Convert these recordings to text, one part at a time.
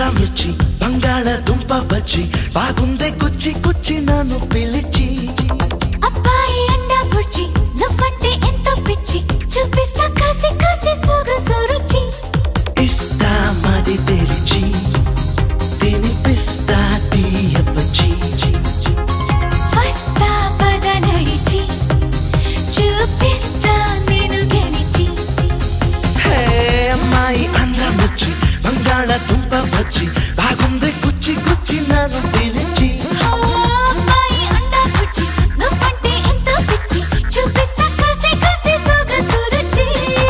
ఆంధ్ర మిర్చి బంగాళదుంప బజ్జి బాగుందే కుచ్చి కుచ్చి నన్ను పిలిచి అబ్బాయి అండా బుర్జీ నువ్వంటే ఎంతో పిచ్చి చూపిస్తా కాసి కాసి సొగసు రుచి ఇస్తా మది తెరిచి తినిపిస్తా తీయ బజ్జి వస్తా పద నడిచి చూపిస్తా నేను గెలిచి హే అమ్మాయి ఆంధ్ర మిర్చి బంగాళదుంప బజ్జి బాగుందే కుచ్చి కుచ్చి నన్ను పిలిచి ఓ అబ్బాయి అండా బుర్జీ నువ్వంటే ఎంతో పిచ్చి చూపిస్తా కాసి కాసి సొగసు రుచి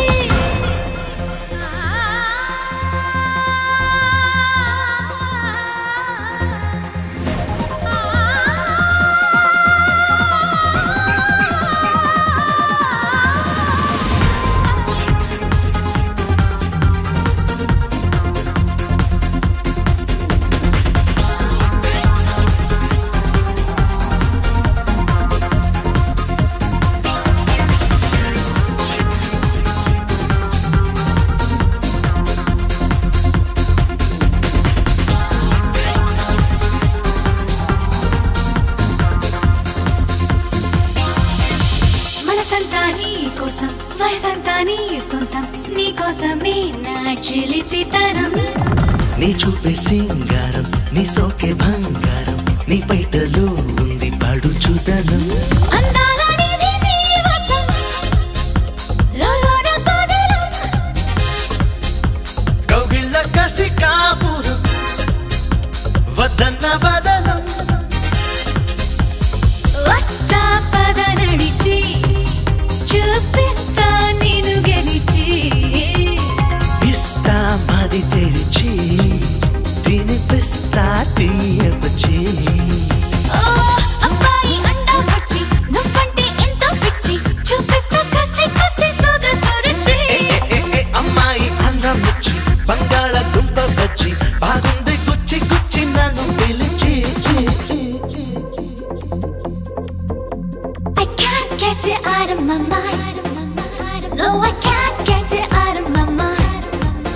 మనసంతా నీ కోసం వయసంతా నీ సొంతం నీ కోసమే నా చిలిపితనం నీ చూపే సింగారం నీ సోకే బంగారం నీ బయటలో ఉంది పడుచుదనం అందాల నీది నీ వశం లోలోన పదలం కౌగిళ్ళ కసి కాపురం వద్దన్న వదనం వస్తా పద నడిచి చూపిస్తా నేను గెలిచి ఇస్తా మది తెరిచి తినిపిస్తా తీయవచ్చి ఓ అబ్బాయి అండా వచ్చి నువ్వంటే ఎంతో పిచ్చి చూపిస్తా కసి కసి సొగసు రుచి అమ్మాయి ఆంధ్ర మిర్చి బంగాళదుంప బజ్జి బాగుంది గుచ్చి గుచ్చి నన్ను పిలిచి I can't get you out of my mind. No, I can't get you out of my mind.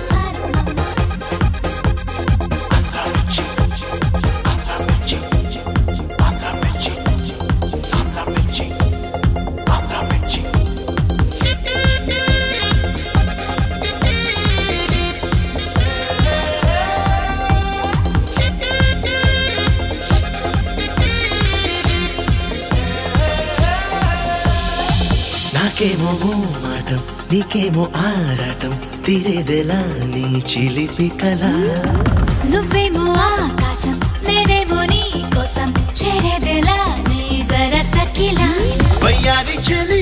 Andhra మిర్చి ఆంధ్ర మిర్చి ఆంధ్ర మిర్చి ఆంధ్ర మిర్చి ఆంధ్ర మిర్చి నాకేమో మాటం నీకేమో ఆరాటం తీరేదెలా నీ చిలిపి కళ నువ్వేమో ఆకాశం నేనేమో నీ కోసం చేరేదిలా నీ జర సఖిలా వయ్యారి చెలి